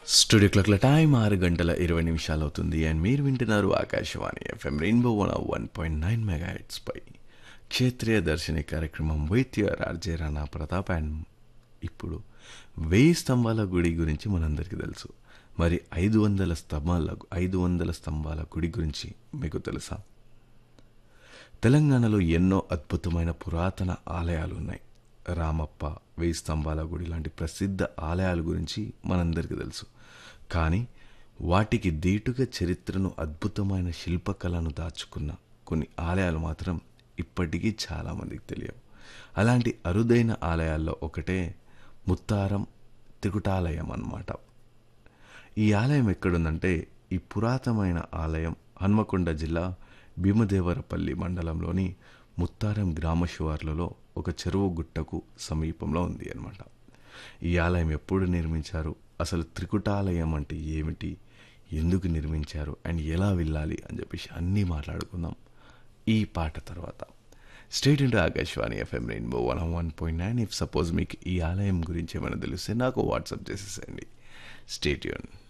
studio క్లాక్ల time ఆరు గంటల ఇరవై నిమిషాలు అవుతుంది అండ్ మీరు వింటున్నారు Akashvani FM Rainbow one one point nine mega పై క్షేత్రీయ దర్శిని కార్యక్రమం with your RJ Rana Pratap and ఇప్పుడు వెయ్యి స్తంభాల గుడి గురించి మనందరికీ తెలుసు మరి ఐదు వందల స్తంభాల ఐదు వందల స్తంభాల గుడి గురించి మీకు తెలుసా తెలంగాణలో ఎన్నో అద్భుతమైన పురాతన ఆలయాలు ఉన్నాయి రామప్ప వెయ్యి స్తంభాల గుడి లాంటి ప్రసిద్ధ ఆలయాల గురించి మనందరికీ తెలుసు కానీ వాటికి దీటుగా చరిత్రను అద్భుతమైన శిల్పకళను దాచుకున్న కొన్ని ఆలయాలు మాత్రం ఇప్పటికీ చాలామందికి తెలియవు అలాంటి అరుదైన ఆలయాల్లో ఒకటే ముత్తారం త్రికుటాలయం అన్నమాట ఈ ఆలయం ఎక్కడుందంటే ఈ పురాతనమైన ఆలయం హన్మకొండ జిల్లా భీమదేవరపల్లి మండలంలోని ముత్తారం గ్రామ శివార్లలో ఒక చెరువు గుట్టకు సమీపంలో ఉంది అన్నమాట ఈ ఆలయం ఎప్పుడు నిర్మించారు అసలు త్రికుటాలయం అంటే ఏమిటి ఎందుకు నిర్మించారు అండ్ ఎలా వెళ్ళాలి అని చెప్పేసి అన్నీ మాట్లాడుకుందాం ఈ పాట తర్వాత state into Akashvani FM Rainbow one one point nine if suppose మీకు ఈ ఆలయం గురించి ఏమైనా తెలిస్తే నాకు వాట్సాప్ చేసేసేయండి స్టేట్ యూన్